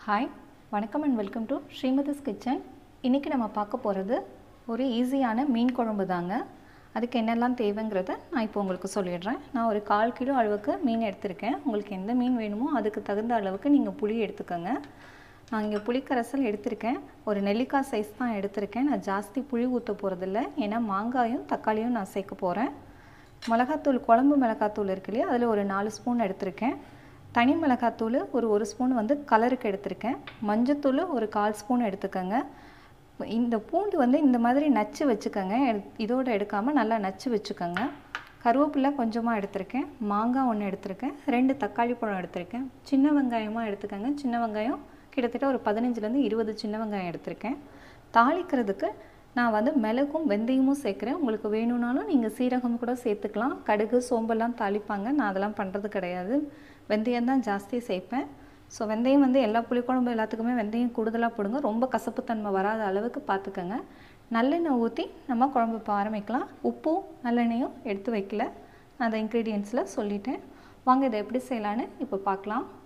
hi வணக்கம் and welcome to Srimathi's kitchen இன்றைக்கி நம்ம பார்க்க போகிறது ஒரு ஈஸியான மீன் குழம்பு தாங்க அதுக்கு என்னெல்லாம் தேவைங்கிறத நான் இப்போ உங்களுக்கு சொல்லிடுறேன் நான் ஒரு கால் கிலோ அளவுக்கு மீன் எடுத்திருக்கேன் உங்களுக்கு எந்த மீன் வேணுமோ அதுக்கு தகுந்த அளவுக்கு நீங்கள் புளி எடுத்துக்கோங்க நான் இங்கே புளிக்கரைசல் எடுத்திருக்கேன் ஒரு நெல்லிக்காய் சைஸ் தான் எடுத்திருக்கேன் நான் ஜாஸ்தி புளி ஊற்ற போகிறதில்ல ஏன்னா மாங்காயும் தக்காளியும் நான் சேர்க்க போகிறேன் மிளகாத்தூள் குழம்பு மிளகாத்தூள் இருக்கு இல்லையா அதில் ஒரு நாலு ஸ்பூன் எடுத்திருக்கேன் தனி மிளகாத்தூள் ஒரு ஒரு ஸ்பூன் வந்து கலருக்கு எடுத்திருக்கேன் மஞ்சத்தூள் ஒரு கால் ஸ்பூன் எடுத்துக்கோங்க இந்த பூண்டு வந்து இந்த மாதிரி நச்சு வச்சுக்கோங்க எடு- இதோட எடுக்காமல் நல்லா நச்சு வச்சுக்கோங்க கருவேப்பிலை கொஞ்சமாக எடுத்திருக்கேன் மாங்காய் ஒன்று எடுத்திருக்கேன் ரெண்டு தக்காளி பழம் எடுத்திருக்கேன் சின்ன வெங்காயமாக எடுத்துக்கோங்க சின்ன வெங்காயம் கிட்டத்தட்ட ஒரு பதினஞ்சுலேருந்து இருபது சின்ன வெங்காயம் எடுத்திருக்கேன் தாளிக்கிறதுக்கு நான் வந்து மிளகும் வெந்தயமும் சேர்க்குறேன் உங்களுக்கு வேணும்னாலும் நீங்கள் சீரகம் கூட சேர்த்துக்கலாம் கடுகு சோம்பெல்லாம் தாளிப்பாங்க நான் அதெல்லாம் பண்ணுறது கிடையாது வெந்தயம் தான் ஜாஸ்தி சேர்ப்பேன் ஸோ வெந்தயம் வந்து எல்லா புளிக்குழம்பு எல்லாத்துக்குமே வெந்தயம் கூடுதலாக போடுங்க ரொம்ப கசப்புத்தன்மை வராத அளவுக்கு பார்த்துக்கோங்க நல்லெண்ணெய் ஊற்றி நம்ம குழம்பு இப்போ ஆரம்பிக்கலாம் உப்பும் நல்லெண்ணெயும் எடுத்து வைக்கல நான் அந்த இன்க்ரீடியன்ஸில் சொல்லிட்டேன் வாங்க இதை எப்படி செய்யலான்னு இப்போ பார்க்கலாம்